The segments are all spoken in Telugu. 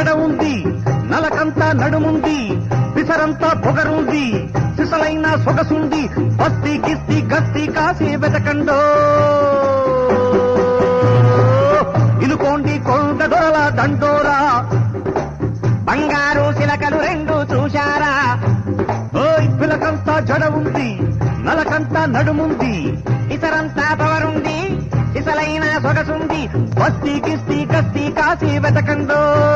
జడ ఉంది నలకంతా నడుముంది పిసరంతా పొగరుంది సిసలైన సొగసుంది బస్తీ కిస్తీ గస్తీ కాసి వెతకండో ఇనుకోండి కొండ దొరల దండోరా బంగారు శిలకలు రెండు చూశారా ఓయ్ పిలకంతా జడ ఉంది నలకంతా నడుముంది ఇతరంతా పవరుంది ఇసలైన సొగసుంది బస్తీ కిస్తీ గస్తీ కాసి వెతకండో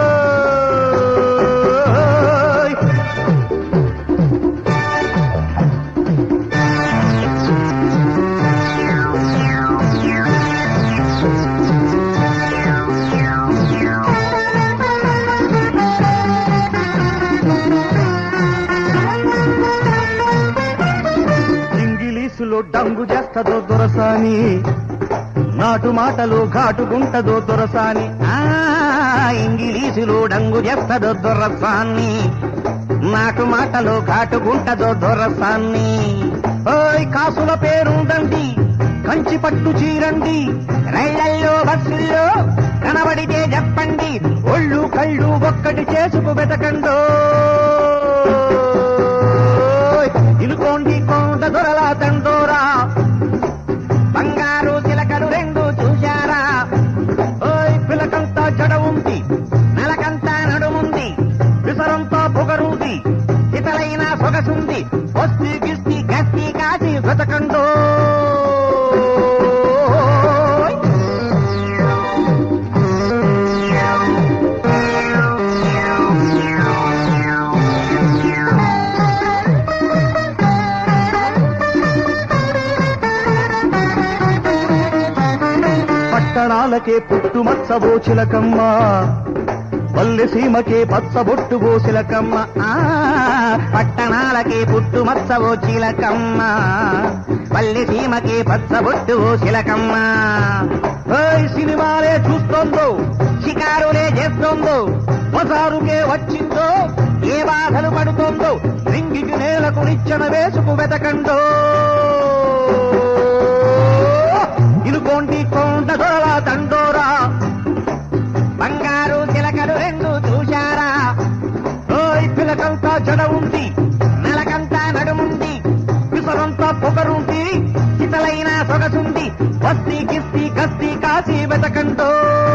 ఇంగిలీసులో డంగు చేస్తదో దొరసాని నాటు మాటలు ఘాటుగుంటదో దొరసాని ఆ ఇంగిలీసులు డంగు చేస్తదో దొరసాన్ని నాటు మాటలు ఘాటుగుంటదో దొరసాన్ని ఓయ్ కాసుల పేరుందండి కంచి పట్టు చీరండి రైళ్లల్లో బస్సుల్లో కనబడితే చెప్పండి ఒళ్ళు కళ్ళు ఒక్కటి చేసుకు వెతకండో ఇనుకోండి కొండ దొరల తండోరా బంగారు చిలకలు రెండు చూశారా ఓయ్ పిలకంతా జడ ఉంది నెలకంతా నడుముంది విసరంతా పొగరుంది ఇతలైన సొగసుంది బస్తీ గిస్తీ గస్తీ కాసి వెతకండో పట్టణాలకే పుట్టుమచ్చవో చిలకమ్మ పల్లె సీమకే పచ్చబొట్టువో చిలకమ్మ ఆ పట్టణాలకి పుట్టుమచ్చవో చిలకమ్మ పల్లె సీమకి పచ్చబొట్టు ఓ చిలకమ్మ ఏయ్ సినిమాలే చూస్తోందో షికారులే చేస్తోందో బజారుకే వచ్చిందో ఏ బాధలు పడుతోందో రింగికి నేలకు నిచ్చెన వేసుకు వెతకండో ఇనుకోండి కొండ దొరల దండోరా బంగారు చిలకలు రెండు చూశారా ఓయ్ పిలకంతా జడ ఉంది నెలకంతా నడుముంది పిసరంతా పొగరుంది ఇతలైన సొగసుంది బస్తీ కిస్తీ గస్తీ కాసి వెతకండో